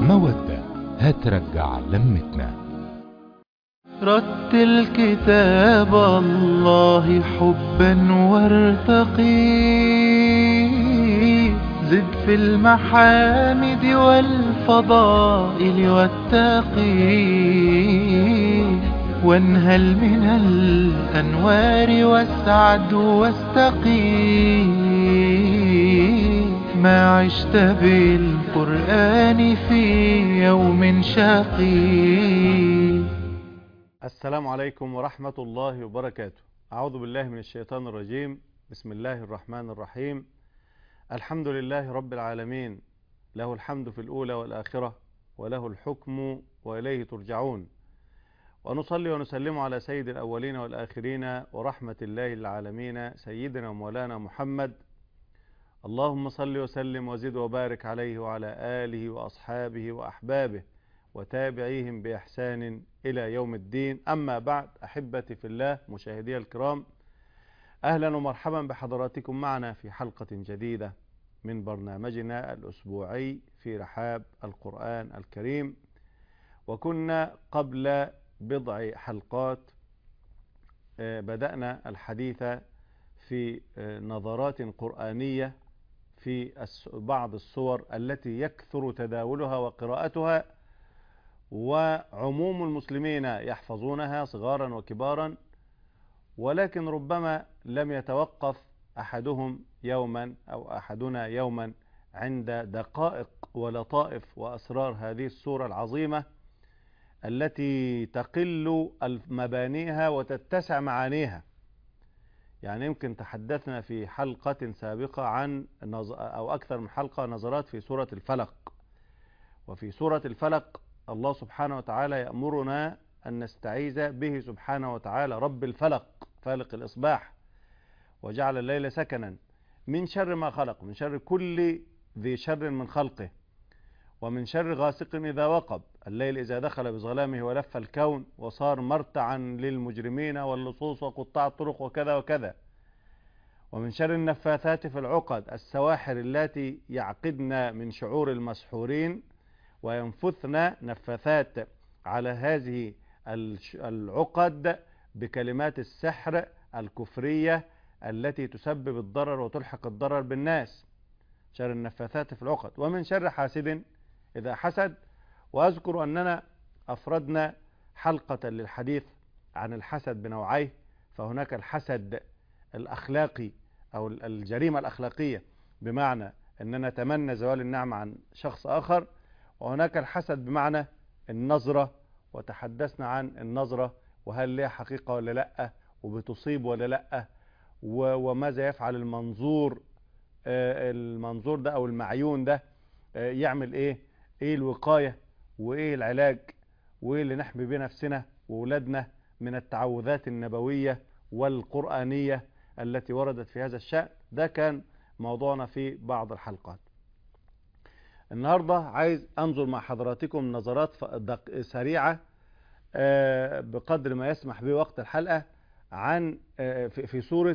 مودة هترجع لمتنا رتل كتاب الله حبا وارتقي زد في المحامد والفضائل والتقي وانهل من الأنوار واسعد واستقي ما عشت بالقرآن في يوم شقي السلام عليكم ورحمة الله وبركاته أعوذ بالله من الشيطان الرجيم بسم الله الرحمن الرحيم الحمد لله رب العالمين له الحمد في الأولى والآخرة وله الحكم وإليه ترجعون ونصلي ونسلم على سيد الأولين والآخرين ورحمة الله للعالمين سيدنا ومولانا محمد اللهم صل وسلم وزد وبارك عليه وعلى آله وأصحابه وأحبابه وتابعيهم بإحسان إلى يوم الدين أما بعد أحبتي في الله مشاهدي الكرام أهلا ومرحبا بحضراتكم معنا في حلقة جديدة من برنامجنا الأسبوعي في رحاب القرآن الكريم وكنا قبل بضع حلقات بدأنا الحديث في نظرات قرآنية في بعض الصور التي يكثر تداولها وقراءتها وعموم المسلمين يحفظونها صغارا وكبارا ولكن ربما لم يتوقف أحدهم يوما أو أحدنا يوما عند دقائق ولطائف وأسرار هذه السورة العظيمة التي تقل مبانيها وتتسع معانيها يعني يمكن تحدثنا في حلقة سابقة عن أو أكثر من حلقة نظرات في سورة الفلق وفي سورة الفلق الله سبحانه وتعالى يأمرنا أن نستعيذ به سبحانه وتعالى رب الفلق فالق الإصباح وجعل الليل سكنا من شر ما خلق من شر كل ذي شر من خلقه ومن شر غاسق إذا وقب الليل إذا دخل بظلامه ولف الكون وصار مرتعا للمجرمين واللصوص وقطاع الطرق وكذا وكذا ومن شر النفاثات في العقد السواحر التي يعقدن من شعور المسحورين وينفثن نفاثات على هذه العقد بكلمات السحر الكفرية التي تسبب الضرر وتلحق الضرر بالناس شر النفاثات في العقد ومن شر حاسد إذا حسد وأذكر أننا أفردنا حلقة للحديث عن الحسد بنوعيه فهناك الحسد الأخلاقي أو الجريمة الأخلاقية بمعنى أننا نتمنى زوال النعمة عن شخص آخر وهناك الحسد بمعنى النظرة وتحدثنا عن النظرة وهل لها حقيقة ولا لأ وبتصيب ولا لأ وماذا يفعل المنظور المنظور ده أو المعيون ده يعمل إيه إيه الوقاية وإيه العلاج وإيه اللي نحمي بيه نفسنا وولادنا من التعوذات النبوية والقرآنية التي وردت في هذا الشأن ده كان موضوعنا في بعض الحلقات النهاردة عايز أنظر مع حضراتكم نظرات سريعة بقدر ما يسمح به وقت الحلقة عن في سورة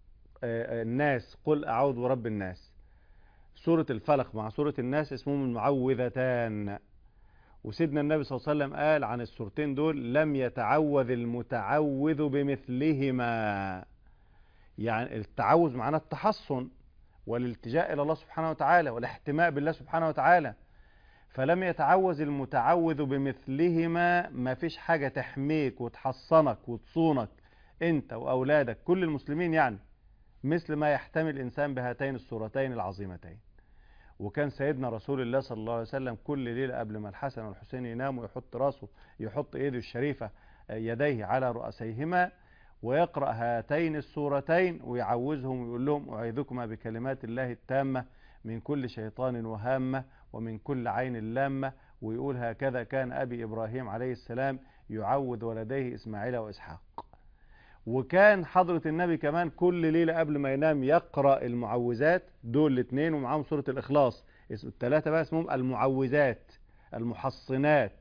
الناس قل أعوذ برب الناس سورة الفلق مع سورة الناس اسمهم المعوذتان وسيدنا النبي صلى الله عليه وسلم قال عن السورتين دول لم يتعوذ المتعوذ بمثلهما يعني التعوذ معناه التحصن والالتجاء إلى الله سبحانه وتعالى والاحتماء بالله سبحانه وتعالى فلم يتعوذ المتعوذ بمثلهما ما فيش حاجة تحميك وتحصنك وتصونك انت وأولادك كل المسلمين يعني مثل ما يحتمي الإنسان بهاتين السورتين العظيمتين وكان سيدنا رسول الله صلى الله عليه وسلم كل ليلة قبل ما الحسن والحسين يناموا يحط راسه يحط ايده الشريفة يديه على رؤسيهما ويقرأ هاتين السورتين ويعوزهم ويقول لهم أعيذكما بكلمات الله التامة من كل شيطان وهامة ومن كل عين لامة ويقول هكذا كان أبي إبراهيم عليه السلام يعوذ ولديه إسماعيل وإسحاق وكان حضرة النبي كمان كل ليلة قبل ما ينام يقرأ المعوذات دول الاثنين ومعاهم سورة الإخلاص الثلاثة بقى اسمهم المعوذات المحصنات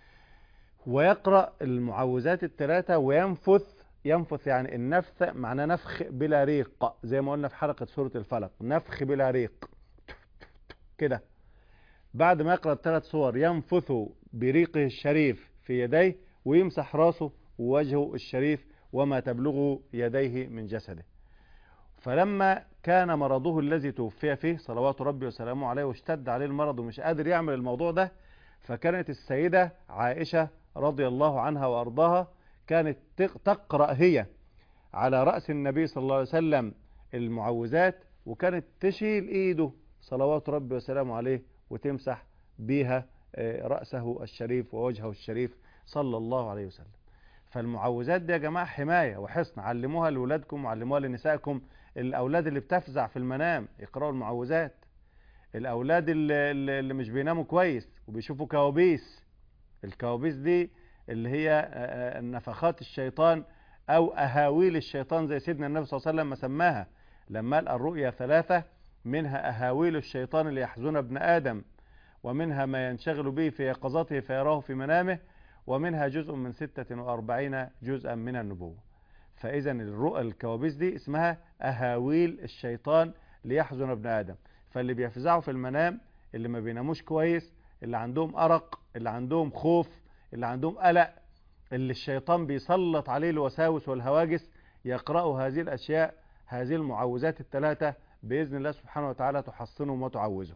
ويقرأ المعوذات الثلاثة وينفث ينفث يعني النفث معناه نفخ بلا ريق زي ما قلنا في حلقة سورة الفلق نفخ بلا ريق كده بعد ما يقرأ الثلاث صور ينفث بريقه الشريف في يديه ويمسح راسه ووجهه الشريف وما تبلغ يديه من جسده فلما كان مرضه الذي توفي فيه صلوات ربي وسلامه عليه واشتد عليه المرض ومش قادر يعمل الموضوع ده فكانت السيدة عائشة رضي الله عنها وأرضاها كانت تقرأ هي على رأس النبي صلى الله عليه وسلم المعوذات وكانت تشيل ايده صلوات ربي وسلامه عليه وتمسح بيها رأسه الشريف ووجهه الشريف صلى الله عليه وسلم فالمعوذات دي يا جماعة حماية وحصن علموها لولادكم وعلموها لنسائكم الأولاد اللي بتفزع في المنام يقرأوا المعوذات الأولاد اللي, اللي مش بيناموا كويس وبيشوفوا كوابيس الكوابيس دي اللي هي نفخات الشيطان أو أهاويل الشيطان زي سيدنا النبي صلى الله عليه وسلم ما سماها لما قال الرؤيا ثلاثة منها أهاويل الشيطان اللي يحزن ابن آدم ومنها ما ينشغل به في يقظته فيراه في منامه ومنها جزء من ستة وأربعين جزءا من النبوة فإذا الرؤى الكوابيس دي اسمها أهاويل الشيطان ليحزن ابن آدم فاللي بيفزعوا في المنام اللي ما بيناموش كويس اللي عندهم أرق اللي عندهم خوف اللي عندهم قلق اللي الشيطان بيسلط عليه الوساوس والهواجس يقرأوا هذه الأشياء هذه المعوذات الثلاثة بإذن الله سبحانه وتعالى تحصنهم وتعوزهم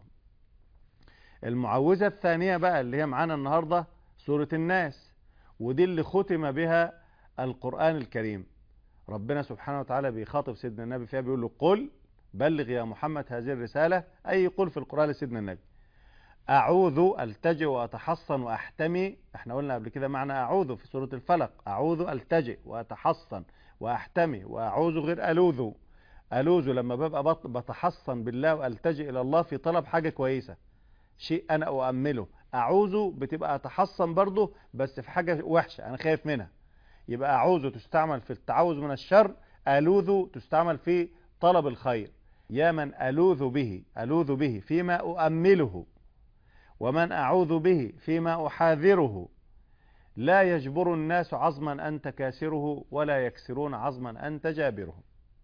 المعوذة الثانية بقى اللي هي معانا النهاردة سورة الناس ودي اللي ختم بها القرآن الكريم ربنا سبحانه وتعالى بيخاطب سيدنا النبي فيها بيقول له قل بلغ يا محمد هذه الرسالة أي قل في القرآن لسيدنا النبي أعوذ ألتجئ وأتحصن وأحتمي احنا قلنا قبل كده معنى أعوذ في سورة الفلق أعوذ ألتجئ وأتحصن وأحتمي وأعوذ غير ألوذ ألوذ لما ببقى بتحصن بالله وألتجئ إلى الله في طلب حاجة كويسة شيء أنا أؤمله أعوذ بتبقى أتحصن برضه بس في حاجة وحشة أنا خايف منها يبقى أعوذ تستعمل في التعوذ من الشر ألوذ تستعمل في طلب الخير يا من ألوذ به ألوذ به فيما أؤمله ومن أعوذ به فيما أحاذره لا يجبر الناس عظما أنت كاسره ولا يكسرون عظما أنت جابره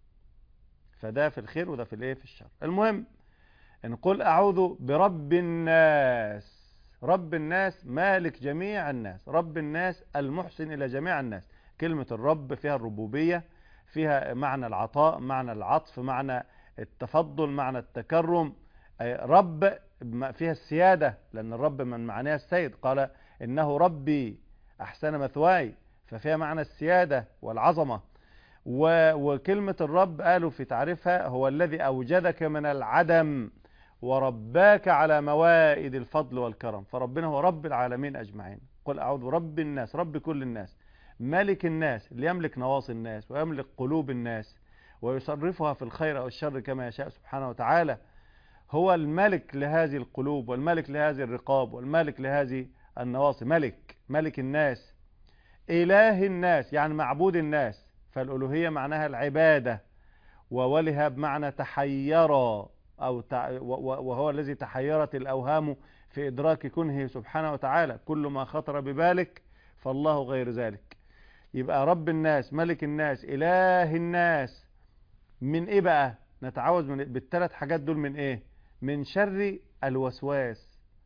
فده في الخير وده في الايه في الشر المهم ان قل أعوذ برب الناس رب الناس مالك جميع الناس رب الناس المحسن إلى جميع الناس كلمة الرب فيها الربوبية فيها معنى العطاء معنى العطف معنى التفضل معنى التكرم رب فيها السيادة لأن الرب من معناها السيد قال إنه ربي أحسن مثواي ففيها معنى السيادة والعظمة وكلمة الرب قالوا في تعريفها هو الذي أوجدك من العدم ورباك على موائد الفضل والكرم فربنا هو رب العالمين أجمعين قل أعوذ برب الناس رب كل الناس ملك الناس اللي يملك نواصي الناس ويملك قلوب الناس ويصرفها في الخير أو الشر كما يشاء سبحانه وتعالى هو الملك لهذه القلوب والملك لهذه الرقاب والملك لهذه النواصي ملك ملك الناس إله الناس يعني معبود الناس فالألوهية معناها العبادة وولها بمعنى تحير أو تع... وهو الذي تحيرت الأوهام في إدراك كنه سبحانه وتعالى كل ما خطر ببالك فالله غير ذلك يبقى رب الناس ملك الناس إله الناس من إيه بقى نتعوذ من بالثلاث حاجات دول من إيه من شر الوسواس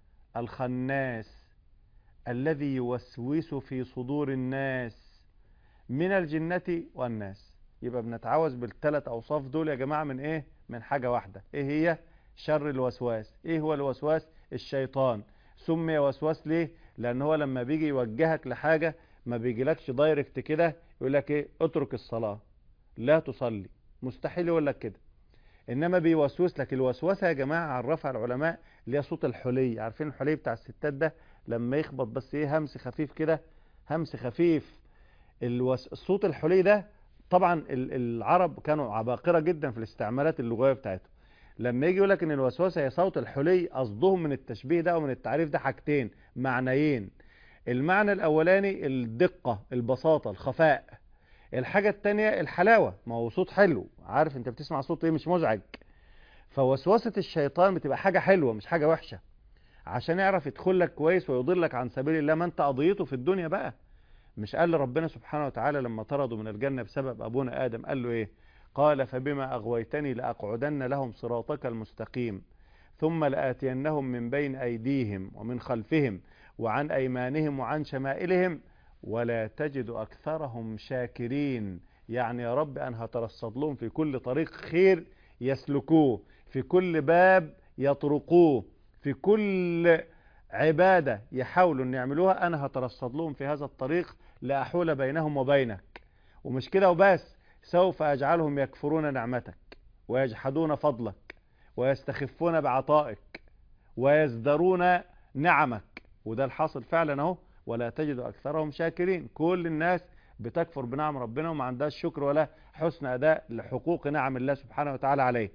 الخناس الذي يوسوس في صدور الناس من الجنة والناس يبقى بنتعوذ بالثلاث أوصاف دول يا جماعة من إيه من حاجة واحدة إيه هي شر الوسواس إيه هو الوسواس الشيطان سمي وسواس ليه لأن هو لما بيجي يوجهك لحاجة ما بيجيلكش دايركت كده يقول لك إيه اترك الصلاة لا تصلي مستحيل يقول لك كده انما بيوسوس لك الوسوسه يا جماعه عرفها العلماء اللي هي صوت الحلي عارفين الحلي بتاع الستات ده لما يخبط بس ايه همس خفيف كده همس خفيف الوس... الصوت الحلي ده طبعا العرب كانوا عباقره جدا في الاستعمالات اللغويه بتاعتهم لما يجي يقول لك ان الوسوسه هي صوت الحلي قصدهم من التشبيه ده ومن التعريف ده حاجتين معنيين المعنى الاولاني الدقه البساطه الخفاء الحاجة التانية الحلاوة ما هو صوت حلو عارف انت بتسمع صوت ايه مش مزعج فوسوسة الشيطان بتبقى حاجة حلوة مش حاجة وحشة عشان يعرف يدخل لك كويس ويضلك عن سبيل الله ما انت قضيته في الدنيا بقى مش قال ربنا سبحانه وتعالى لما طردوا من الجنة بسبب ابونا ادم قال له ايه قال فبما اغويتني لاقعدن لهم صراطك المستقيم ثم لآتينهم من بين أيديهم ومن خلفهم وعن أيمانهم وعن شمائلهم ولا تجد أكثرهم شاكرين يعني يا رب أنا هترصد لهم في كل طريق خير يسلكوه في كل باب يطرقوه في كل عبادة يحاولوا أن يعملوها أنا هترصد لهم في هذا الطريق لأحول بينهم وبينك ومش كده وبس سوف أجعلهم يكفرون نعمتك ويجحدون فضلك ويستخفون بعطائك ويزدرون نعمك وده الحاصل فعلا اهو ولا تجد أكثرهم شاكرين كل الناس بتكفر بنعم ربنا وما عندهاش شكر ولا حسن أداء لحقوق نعم الله سبحانه وتعالى عليه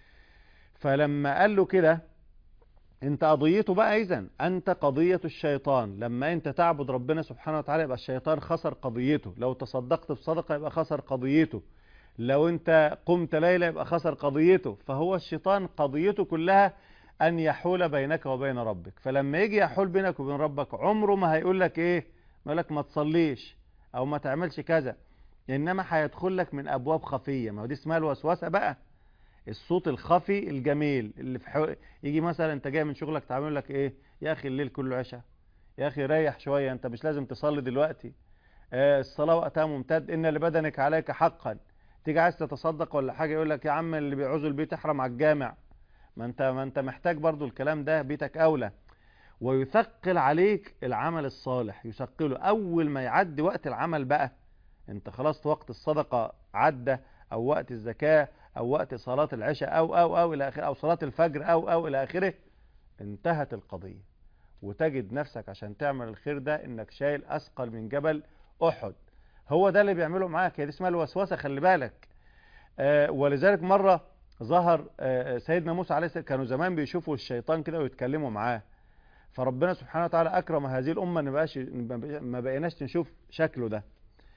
فلما قال له كده انت قضيته بقى اذا انت قضية الشيطان لما انت تعبد ربنا سبحانه وتعالى يبقى الشيطان خسر قضيته لو تصدقت بصدقة يبقى خسر قضيته لو انت قمت ليلة يبقى خسر قضيته فهو الشيطان قضيته كلها ان يحول بينك وبين ربك فلما يجي يحول بينك وبين ربك عمره ما هيقول لك ايه ما لك ما تصليش او ما تعملش كذا انما هيدخل لك من ابواب خفية ما هو دي اسمها الوسوسة بقى الصوت الخفي الجميل اللي في حو... يجي مثلا انت جاي من شغلك تعمل لك ايه يا اخي الليل كله عشاء يا اخي ريح شوية انت مش لازم تصلي دلوقتي آه الصلاة وقتها ممتد ان لبدنك عليك حقا تيجي عايز تتصدق ولا حاجة يقول لك يا عم اللي بيعوزوا البيت احرم على الجامع ما انت ما انت محتاج برضو الكلام ده بيتك اولى ويثقل عليك العمل الصالح يثقله اول ما يعدي وقت العمل بقى انت خلاص وقت الصدقة عدى او وقت الزكاة او وقت صلاة العشاء او او او الى اخره او صلاة الفجر او او الى اخره انتهت القضية وتجد نفسك عشان تعمل الخير ده انك شايل اثقل من جبل احد هو ده اللي بيعمله معاك هي دي اسمها الوسوسة خلي بالك آه ولذلك مرة ظهر آه سيدنا موسى عليه السلام كانوا زمان بيشوفوا الشيطان كده ويتكلموا معاه فربنا سبحانه وتعالى اكرم هذه الامه ان بقاش ما بقيناش نشوف شكله ده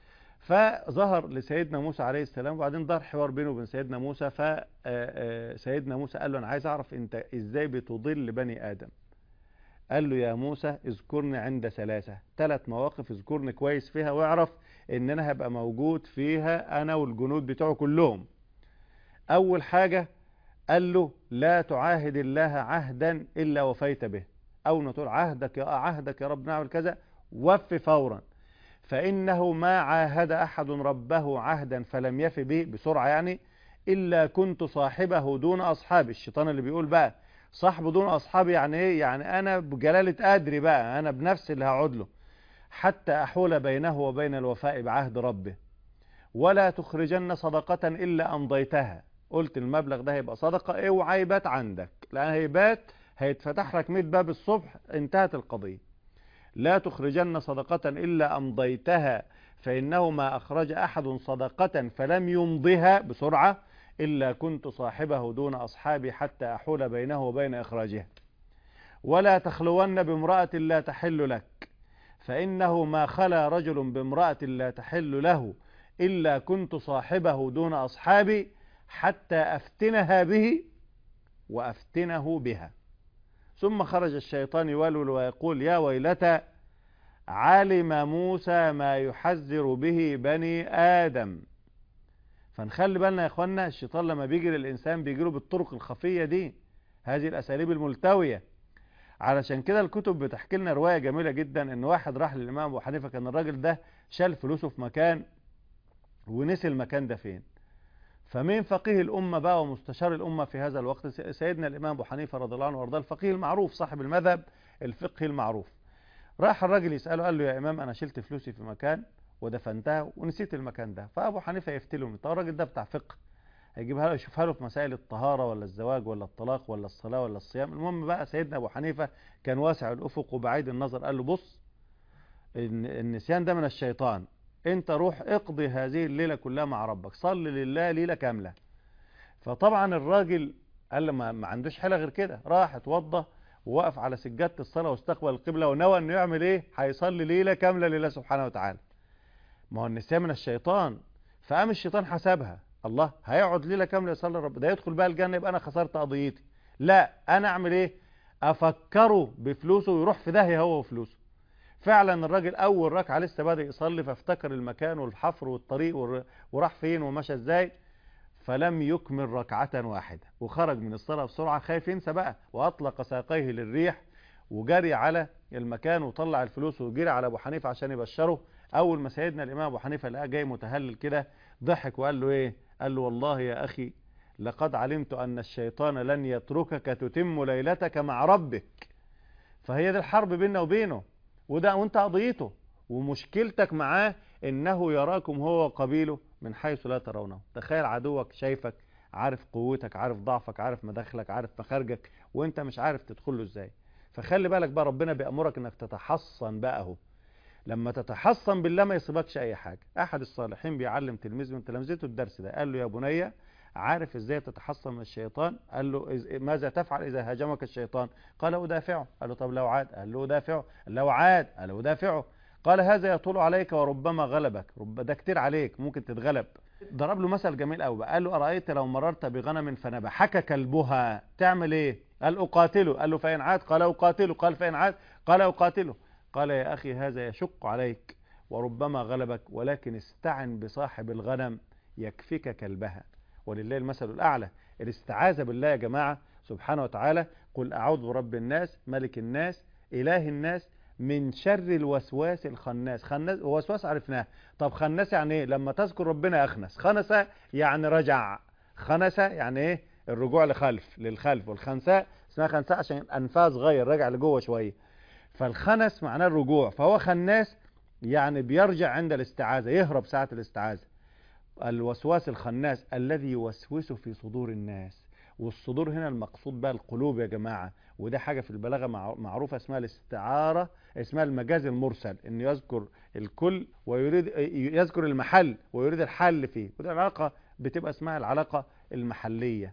فظهر لسيدنا موسى عليه السلام وبعدين دار حوار بينه وبين سيدنا موسى فسيدنا موسى قال له انا عايز اعرف انت ازاي بتضل بني ادم قال له يا موسى اذكرني عند ثلاثة ثلاث مواقف اذكرني كويس فيها واعرف ان انا هبقى موجود فيها انا والجنود بتوعه كلهم اول حاجة قال له لا تعاهد الله عهدا الا وفيت به او نقول عهدك يا عهدك يا رب نعمل كذا وف فورا فإنه ما عاهد أحد ربه عهدا فلم يف به بسرعة يعني إلا كنت صاحبه دون أصحابي الشيطان اللي بيقول بقى صاحبه دون أصحابي يعني إيه يعني أنا بجلالة قدري بقى أنا بنفسي اللي هقعد له حتى أحول بينه وبين الوفاء بعهد ربه ولا تخرجن صدقة إلا أمضيتها قلت المبلغ ده هيبقى صدقة اوعى يبات عندك لأن هيبات هيتفتح لك 100 باب الصبح انتهت القضية لا تخرجن صدقة إلا أمضيتها فإنه ما أخرج أحد صدقة فلم يمضها بسرعة إلا كنت صاحبه دون أصحابي حتى أحول بينه وبين إخراجها ولا تخلون بامرأة لا تحل لك فإنه ما خلا رجل بامرأة لا تحل له إلا كنت صاحبه دون أصحابي حتى أفتنها به وأفتنه بها ثم خرج الشيطان يولول ويقول يا ويلتى علم موسى ما يحذر به بني آدم فنخلي بالنا يا اخوانا الشيطان لما بيجي للإنسان بيجيله بالطرق الخفية دي هذه الأساليب الملتوية علشان كده الكتب بتحكي لنا رواية جميلة جدا ان واحد راح للإمام أبو حنيفة كان الراجل ده شال فلوسه في مكان ونسي المكان ده فين فمين فقيه الأمة بقى ومستشار الأمة في هذا الوقت سيدنا الإمام أبو حنيفة رضي الله عنه وارضاه الفقيه المعروف صاحب المذهب الفقهي المعروف راح الراجل يسأله قال له يا إمام أنا شلت فلوسي في مكان ودفنتها ونسيت المكان ده فأبو حنيفة يفتله طب الراجل ده بتاع فقه هيجيبها له يشوفها له في مسائل الطهارة ولا الزواج ولا الطلاق ولا الصلاة ولا الصيام المهم بقى سيدنا أبو حنيفة كان واسع الأفق وبعيد النظر قال له بص النسيان ده من الشيطان انت روح اقضي هذه الليلة كلها مع ربك صل لله ليلة كاملة فطبعا الراجل قال له ما عندوش حيلة غير كده راح اتوضى ووقف على سجادة الصلاة واستقبل القبلة ونوى انه يعمل ايه هيصلي ليلة كاملة لله سبحانه وتعالى ما هو النسيان من الشيطان فقام الشيطان حسبها الله هيقعد ليلة كاملة يصلي رب ده يدخل بقى الجنة يبقى انا خسرت قضيتي لا انا اعمل ايه افكره بفلوسه ويروح في داهية هو وفلوسه فعلا الراجل اول ركعه لسه بادئ يصلي فافتكر المكان والحفر والطريق وراح فين ومشى ازاي فلم يكمل ركعة واحدة وخرج من الصلاة بسرعة خايف ينسى بقى وأطلق ساقيه للريح وجري على المكان وطلع الفلوس وجري على أبو حنيفة عشان يبشره أول ما سيدنا الإمام أبو حنيفة لقاه جاي متهلل كده ضحك وقال له إيه قال له والله يا أخي لقد علمت أن الشيطان لن يتركك تتم ليلتك مع ربك فهي دي الحرب بيننا وبينه وده وانت قضيته ومشكلتك معاه انه يراكم هو وقبيله من حيث لا ترونه تخيل عدوك شايفك عارف قوتك عارف ضعفك عارف مداخلك عارف مخارجك وانت مش عارف تدخله ازاي فخلي بالك بقى ربنا بيأمرك انك تتحصن بقى اهو لما تتحصن بالله ما يصيبكش اي حاجة احد الصالحين بيعلم تلميذ من تلامذته الدرس ده قال له يا بني عارف ازاي تتحصن من الشيطان قال له إز- ماذا تفعل اذا هاجمك الشيطان قال ادافعه قال له طب لو عاد قال له ادافعه لو عاد قال له ادافعه قال هذا يطول عليك وربما غلبك رب ده كتير عليك ممكن تتغلب ضرب له مثل جميل قوي قال له ارايت لو مررت بغنم فنبحك كلبها تعمل ايه قال اقاتله قال له فان عاد قال اقاتله قال فان عاد قال اقاتله قال يا اخي هذا يشق عليك وربما غلبك ولكن استعن بصاحب الغنم يكفيك كلبها ولله المثل الأعلى الاستعاذة بالله يا جماعة سبحانه وتعالى قل أعوذ برب الناس ملك الناس إله الناس من شر الوسواس الخناس خناس وسواس عرفناه طب خناس يعني ايه لما تذكر ربنا أخنس خنس يعني رجع خنس يعني ايه الرجوع لخلف للخلف والخنساء اسمها خنساء عشان أنفاس غير رجع لجوه شوية فالخنس معناه الرجوع فهو خناس يعني بيرجع عند الاستعاذة يهرب ساعة الاستعاذة الوسواس الخناس الذي يوسوس في صدور الناس والصدور هنا المقصود بها القلوب يا جماعة وده حاجة في البلاغة مع- معروفة اسمها الاستعارة اسمها المجاز المرسل انه يذكر الكل ويريد يذكر المحل ويريد الحل فيه وده العلاقة بتبقى اسمها العلاقة المحلية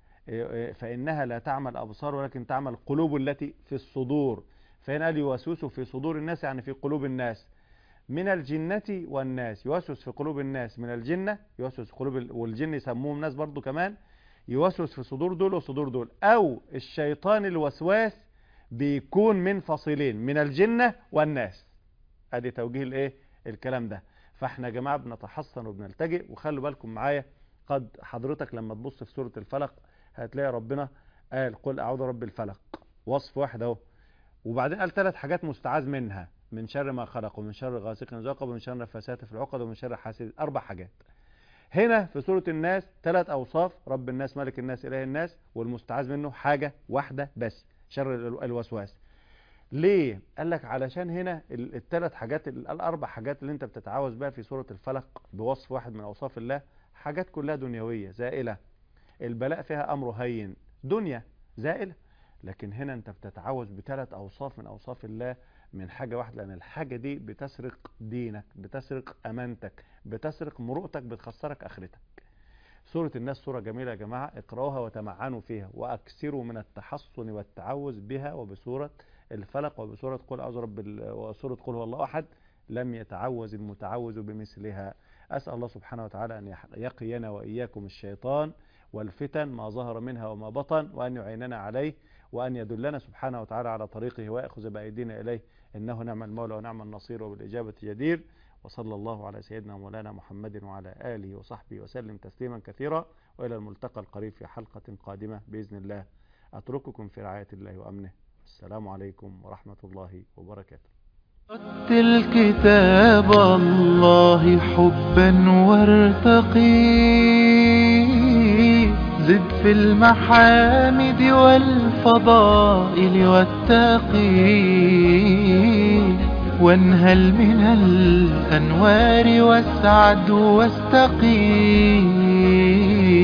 فإنها لا تعمل أبصار ولكن تعمل القلوب التي في الصدور فهنا قال يوسوس في صدور الناس يعني في قلوب الناس من الجنة والناس يوسوس في قلوب الناس من الجنة يوسوس في قلوب ال... والجن يسموهم ناس برضو كمان يوسوس في صدور دول وصدور دول أو الشيطان الوسواس بيكون من فصيلين من الجنة والناس ادي توجيه الايه الكلام ده فاحنا يا جماعة بنتحصن وبنلتجئ وخلوا بالكم معايا قد حضرتك لما تبص في سورة الفلق هتلاقي ربنا قال قل اعوذ برب الفلق وصف واحد اهو وبعدين قال ثلاث حاجات مستعاذ منها من شر ما خلق ومن شر غاسق إذا وقب ومن شر النفاثات في العقد ومن شر حاسد اربع حاجات هنا في سورة الناس ثلاث اوصاف رب الناس ملك الناس اله الناس والمستعاذ منه حاجة واحدة بس شر ال- الوسواس ليه قال لك علشان هنا ال- الثلاث حاجات ال- الاربع حاجات اللي انت بتتعاوز بها في سورة الفلق بوصف واحد من اوصاف الله حاجات كلها دنيوية زائلة البلاء فيها امره هين دنيا زائلة لكن هنا انت بتتعوذ بثلاث اوصاف من اوصاف الله من حاجة واحدة لان الحاجة دي بتسرق دينك بتسرق امانتك بتسرق مروءتك بتخسرك اخرتك سورة الناس سورة جميلة يا جماعة اقرأوها وتمعنوا فيها واكثروا من التحصن والتعوذ بها وبسورة الفلق وبسورة قل اعوذ برب ال- وسورة قل هو الله احد لم يتعوذ المتعوذ بمثلها اسال الله سبحانه وتعالى ان يح- يقينا واياكم الشيطان والفتن ما ظهر منها وما بطن وان يعيننا عليه وأن يدلنا سبحانه وتعالى على طريقه ويأخذ بأيدينا إليه إنه نعم المولى ونعم النصير وبالإجابة جدير وصلى الله على سيدنا مولانا محمد وعلى آله وصحبه وسلم تسليما كثيرا وإلى الملتقى القريب في حلقة قادمة بإذن الله أترككم في رعاية الله وأمنه السلام عليكم ورحمة الله وبركاته رتل كتاب الله حبا وارتقي زد في المحامد والفضائل والتقي وانهل من الأنوار واسعد واستقي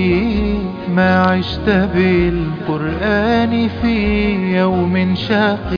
ما عشت بالقرآن في يوم شاقي